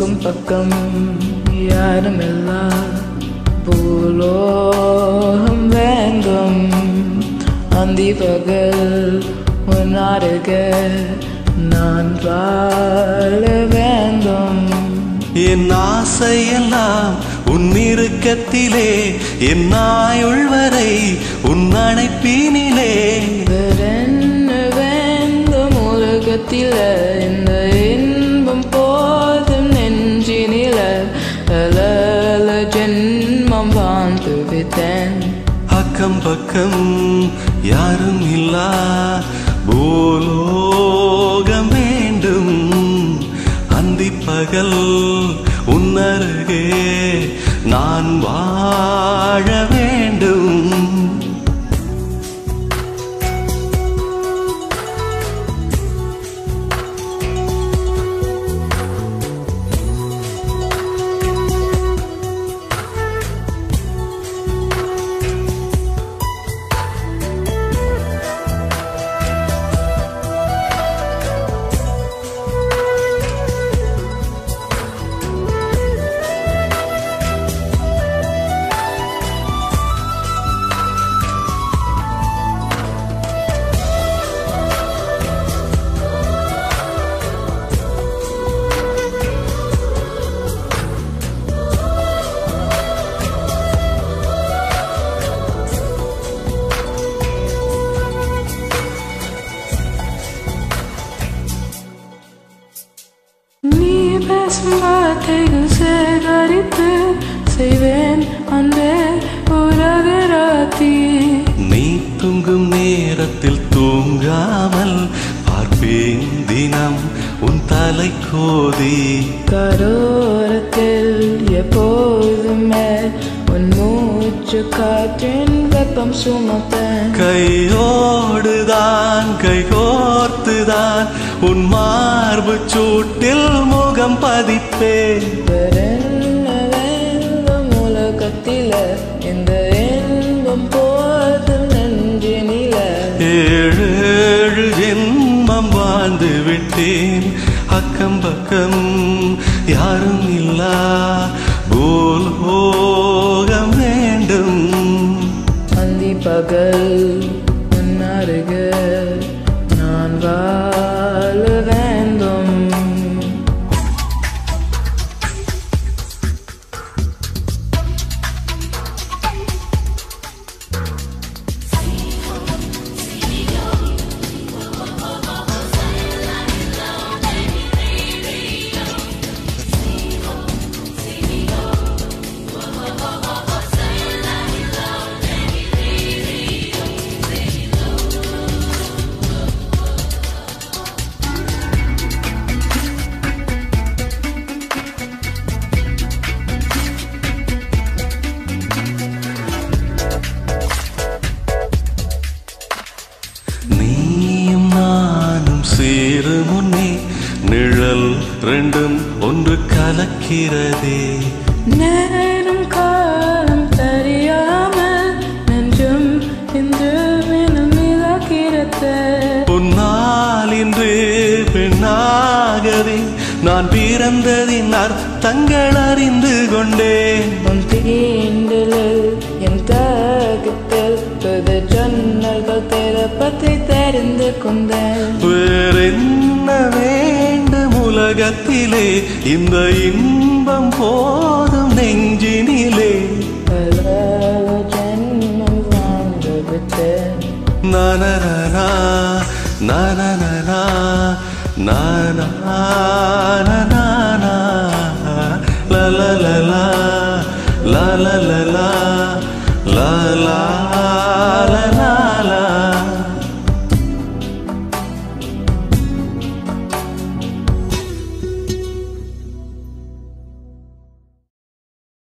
அக்கம் பக்கம் யாருமில்லா பூலோகம் வேண்டும் அந்தி பகல் உன்னாருக நான் வாழ வேண்டும் என் ஆசையெல்லாம் உன் இறுக்கத்திலே என் நாயுள் வரை உன் அணைப்பினிலே வேறென்ன வேண்டும் உலகத்தில இந்த இன்பம் போதும் நெஞ்சினில அலல ஜென்மம் வாழ்ந்து விட்டேன் அக்கம் பக்கம் யாரும் இல்லா பூலோகம் வேண்டும் அந்தி பகல் உன்னருகே நான் வாழ வேண்டும் நீ பேசும் வார்த்தைகள் சேகரித்து செய்வேன் அன்பே உலகராத்தி நீ தூங்கும் நேரத்தில் தூங்காமல் பார்ப்பேன் தினம் உன் தலை கோதி கரோரத்தில் எப்போதுமே உன் மூச்சு காற்றின் வெப்பம் சுமத்தேன் கையோடுதான் கைகோர்த்துதான் உன் மார்பு சூட்டில் முகம் பதிப்பேன் வேறென்ன வேண்டும் உலகத்தில இந்த இன்பம் போதும் நெஞ்சினில ஏழு ஏழு ஜென்மம் வாழ்ந்து விட்டேன் அக்கம் பக்கம் யாரும் இல்லா பூலோகம் வேண்டும் அந்தி பகல் உன்னருக நான் வாழ வேண்டும் நீயும் நானும் சேரு முன்னே நிழல் ரெண்டும் ஒன்று கலக்கிறதே நேரம் காலம் தெரியாமல் நெஞ்சும் இன்று மினம் இழக்கிறது உன்னால் இன்று பெண்ணாகவே நான் பிறந்ததின் அர்த்தங்கள் அறிந்து கொண்டேன் உன் தீண்டலில் என் தாகத்தில் புது ஜன்னல்கள் திறப்பதை தெரிந்து கொண்டேன் வேறென்ன வேண்டும் உலகத்திலே இந்த இன்பம் போதும் நெஞ்சினிலே பல ஜென்மம் வாழ்ந்து விட்டேன் நனனனா நனனனா நனனனா லலலலா லலலலா